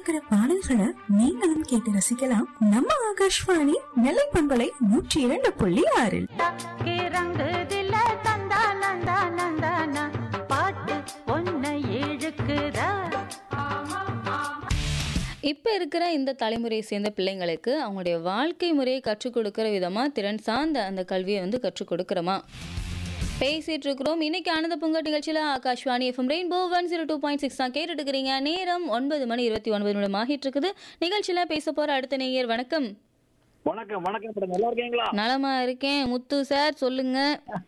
இருக்கிற பாடல்களை நீங்களும் கேட்டு ரசிக்கலாம் நம்ம ஆகாஷ்வாணி நெல்லை பண்பலை நூற்றி இரண்டு புள்ளி ஆறில் தக்கி ரங்குதில்ல தந்தா நந்தா நந்தானா பாட்டு ஒன்ன இழுக்குதா இப்போ இருக்கிற இந்த தலைமுறையை சேர்ந்த பிள்ளைங்களுக்கு அவங்களுடைய வாழ்க்கை முறையை கற்றுக் கொடுக்குற விதமாக திறன் சார்ந்த அந்த கல்வியை வந்து கற்றுக் கொடுக்குறோமா பேசிட்டு இருக்கிறோம் இன்னைக்கு ஆனந்த பூங்கா நிகழ்ச்சியில் Akashvani FM rainbow one zero two point six தான் கேட்டுட்டு இருக்கிறீங்க நேரம் ஒன்பது மணி இருபத்தி ஒன்பது நிமிடம் ஆகிட்டு இருக்குது நிகழ்ச்சியில் பேச போகிற அடுத்த நேயர் வணக்கம் வணக்கம் வணக்கம் மேடம் நல்லா இருக்கீங்களா நலமா இருக்கேன் முத்து சார் சொல்லுங்க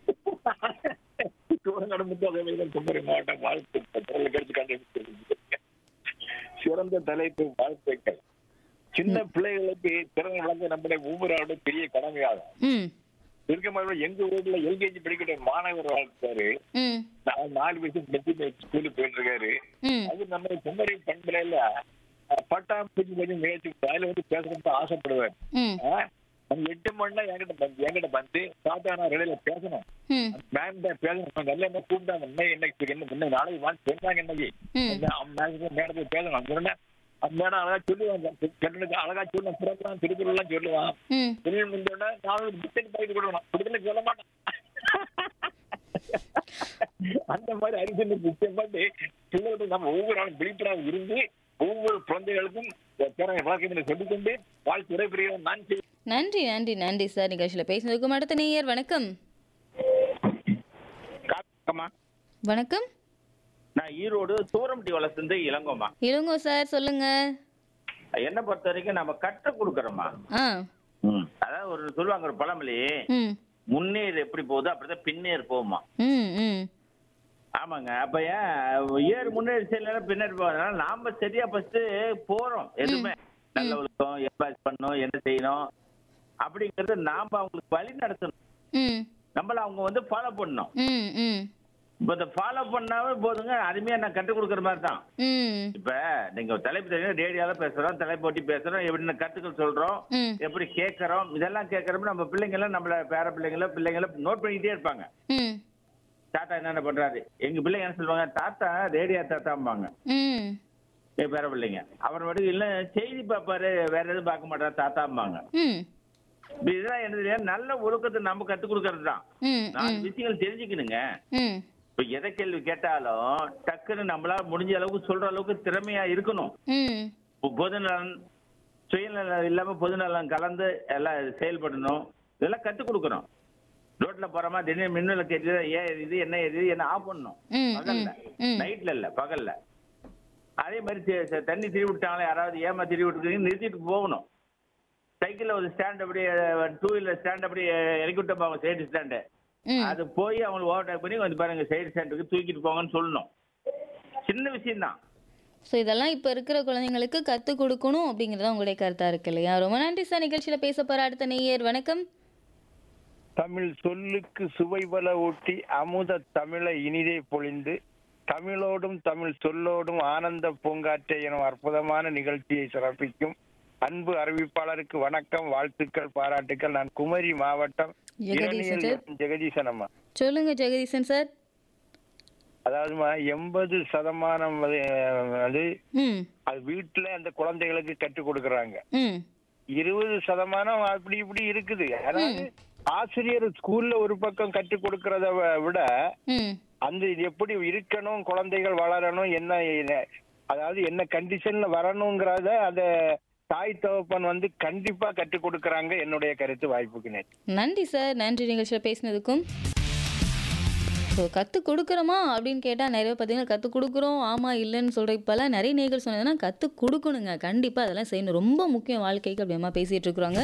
சிவகங்கை முத்தாதேவிகள் குமரி மாவட்டம் வாழ்த்து கிடைச்சு கண்டுபிடிச்சிருக்கீங்க சிறந்த தலைப்பு வாழ்த்துக்கள் சின்ன பிள்ளைகளுக்கு திறன் வளர்ந்து நம்முடைய ஒவ்வொரு ஆளும் பெரிய கடமையாகும் ம் இருக்க மாதிரி எங்க ஊர்ல எல்கேஜி படிக்கிற மாணவர் வாழ்த்தாரு ம் நான் நாலு வயசு மெட்ரிக் ஸ்கூலுக்கு போயிட்டு இருக்காரு ம் அது நம்ம குமரி பண்புல பட்டாம் பூச்சி கொஞ்சம் முயற்சி அதுல வந்து பேசணும்னு ஆசைப்படுவார் ம் ஆஹ், நம்ம எட்டு மணினா என்கிட்ட வந்து என்கிட்ட வந்து தாத்தா நான் ரெடியில பேசணும் ம் மேம் தான் பேசணும் நல்ல என்ன கூப்பிட்டாங்க என்ன இன்னைக்கு என்ன என்ன நாளைக்கு வாங்க சொன்னாங்க இன்னைக்கு ம். மேடம் மேடத்துக்கு பேசணும் அந்த உடனே அந்த மேடம் அழகா சொல்லுவாங்க கட்டணுக்கு அழகா சொல்லுவான் பிறப்பெல்லாம் திருக்குறள்லாம் சொல்லுவான் ம் திரும்பி முடிஞ்சோடனே நானும் பிஸ்கட் பாக்கெட் கொடுக்கணும் கொடுக்கணும் சொல்ல மாட்டேன் அந்த மாதிரி அறிஞர் நிச்சயமாட்டு பிள்ளைகளுக்கு நம்ம ஒவ்வொரு நாளும் விழிப்புணர்வு இருந்து ஒவ்வொரு குழந்தைகளுக்கும் திறமை வழக்கம் சொல்லிக்கொண்டு வாழ்த்து உரைபுரியும் நான் செய்ய நன்றி நன்றி நன்றி சார் நிகழ்ச்சியில் பேசினதுக்கும் அடுத்த நேயர் வணக்கம் காக்கம்மா வணக்கம் நான் ஈரோடு தூரம்டி வளர்ந்து இளங்கோம்மா இளங்கோ சார் சொல்லுங்க என்ன பொறுத்த வரைக்கும் நம்ம கற்றுக் கொடுக்குறோம்மா ஆ அதாவது ஒரு சொல்லுவாங்க ஒரு பழமொழி ம் முன்னேறு எப்படி போகுதோ அப்படிதான் பின்னேறு போகுமா ம் ம் ஆமாங்க அப்ப ஏன் ஏறு முன்னேறி செய்யலாம் பின்னாடி போகிறதுனால நாம சரியா ஃபர்ஸ்ட் போறோம் எதுவுமே நல்ல ஒழுக்கம் எம்பாஸ் பண்ணணும் என்ன செய்யணும் அப்படிங்கறது நாம அவங்களுக்கு வழி நடத்தணும் ம் நம்மள அவங்க வந்து ஃபாலோ பண்ணணும் ம் ம் இப்ப இந்த ஃபாலோ பண்ணாவே போதுங்க அருமையா நான் கற்றுக் கொடுக்குற மாதிரி தான் ம் இப்ப நீங்க ஒரு தலைப்பு தெரியும் ரேடியோல பேசுறோம் தலைப்போட்டி பேசுறோம் எப்படி கருத்துக்கள் சொல்றோம் ம் எப்படி கேட்கறோம் இதெல்லாம் கேட்கறோம் நம்ம பிள்ளைங்க எல்லாம் நம்மள பேர பிள்ளைங்கள பிள்ளைங்கள நோட் பண்ணிக்கிட்டே இருப்பாங்க ம் தாத்தா என்னென்ன பண்றாரு எங்க பிள்ளைங்க என்ன சொல்லுவாங்க தாத்தா ரேடியோ தாத்தாம்பாங்க ம் என் பேர பிள்ளைங்க அவர் மட்டும் இல்ல செய்தி பார்ப்பாரு வேற எதுவும் பார்க்க மாட்டாரு தாத்தாம்பாங்க ம் இப்ப இதெல்லாம் என்ன தெரியாது நல்ல ஒழுக்கத்தை நம்ம கத்துக் கொடுக்கறது தான் ம் நாலு விஷயங்கள் தெரிஞ்சுக்கணுங்க ம் இப்ப எதை கேள்வி கேட்டாலும் டக்குன்னு நம்மளால முடிஞ்ச அளவுக்கு சொல்ற அளவுக்கு திறமையா இருக்கணும் ம் பொ- பொதுநலன் சுயநலம் இல்லாம பொதுநலம் கலந்து எல்லாம் செயல்படணும் இதெல்லாம் கத்துக் கொடுக்கணும் ரோட்ல போறோமா திடீர்னு மின்னல கேட்டு ஏன் இது என்ன இது என்ன ஆஃப் பண்ணணும் ம், பகல்ல ம், ம். நைட்ல இல்ல பகல்ல அதே மாதிரி தி- தி- தண்ணி திரி விட்டாங்களே யாராவது ஏமா திரி விட்டுருக்கீங்க நிறுத்திட்டு போகணும் சைக்கிள்ல ஒரு ஸ்டாண்ட் அப்படியே டூ வீலர் ஸ்டாண்ட் அப்படியே இறக்கி விட்டோம் சைடு ஸ்டாண்டு ம் அது போய் அவங்களை ஓவர்டேக் பண்ணி வந்து பாருங்க சைடு ஸ்டாண்டுக்கு தூக்கிட்டு போங்கன்னு சொல்லணும் சின்ன விஷயம் தான் ஸோ இதெல்லாம் இப்போ இருக்கிற குழந்தைங்களுக்கு கற்றுக் கொடுக்கணும் அப்படிங்கிறது உங்களுடைய கருத்தாக இருக்கு இல்லையா ரொம்ப நன்றி சார் நிகழ்ச்சியில் பேச போகிற அடுத்த நேயர் வணக்கம் தமிழ் சொல்லுக்கு சுவைபல ஊட்டி அமுத தமிழை இனிதே பொழிந்து தமிழோடும் தமிழ் சொல்லோடும் ஆனந்த பூங்காற்றை எனும் அற்புதமான நிகழ்ச்சியை சிறப்பிக்கும் அன்பு அறிவிப்பாளருக்கு வணக்கம் வாழ்த்துக்கள் பாராட்டுக்கள் நான் குமரி மாவட்டம் ஜெகதீசன் சார். இரணியல் ஜெகதீசன் அம்மா சொல்லுங்க ஜெகதீசன் சார் அதாவதுமா எண்பது சதமானம் வந்து, அது ம் அது வீட்டுல அந்த குழந்தைகளுக்கு கற்றுக் கொடுக்கறாங்க ம் இருபது சதமானம் அப்படி இப்படி இருக்குது அதாவது ஆசிரியர் ஸ்கூல்ல ஒரு பக்கம் கற்றுக் கொடுக்கறத வ- விட ம் அந்த இது எப்படி இருக்கணும் குழந்தைகள் வளரணும் என்ன என்ன- அதாவது என்ன கண்டிஷன்ல வரணுங்கிறத அந்த தாய் தகப்பன் வந்து கண்டிப்பா கற்றுக் கொடுக்கறாங்க என்னுடைய கருத்து வாய்ப்புக்கு நேற்று நன்றி சார் நன்றி நிகழ்ச்சியில் பேசினதுக்கும் ஸோ கற்றுக் கொடுக்குறோமா அப்படின்னு கேட்டால் நிறைய பார்த்தீங்கன்னா கற்றுக் கொடுக்குறோம் ஆமாம் இல்லைன்னு சொல்கிற இப்போல்லாம் நிறைய நேர்கள் சொன்னதுன்னா கற்றுக் கொடுக்கணுங்க கண்டிப்பாக அதெல்லாம் செய்யணும் ரொம்ப முக்கியம் வாழ்க்கைக்கு அப்படிமா பேசிகிட்டு இருக்கிறாங்க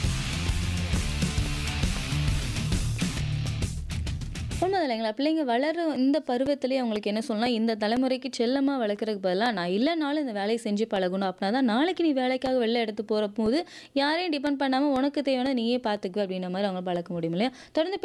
உண்மை இல்லைங்களா பிள்ளைங்க வளர இந்த பருவத்திலேயே அவங்களுக்கு என்ன சொல்லலாம் இந்த தலைமுறைக்கு செல்லமாக வளர்க்குறதுக்கு பதிலாக நான் இல்லைனாலும் இந்த வேலையை செஞ்சு பழகணும் அப்படின்னா தான் நாளைக்கு நீ வேலைக்காக வெளில எடுத்து போகிற போது யாரையும் டிபெண்ட் பண்ணாமல் உனக்கு தேவையான நீயே பார்த்துக்குவ அப்படின்ற மாதிரி அவங்க பழக்க முடியும் இல்லையா தொடர்ந்து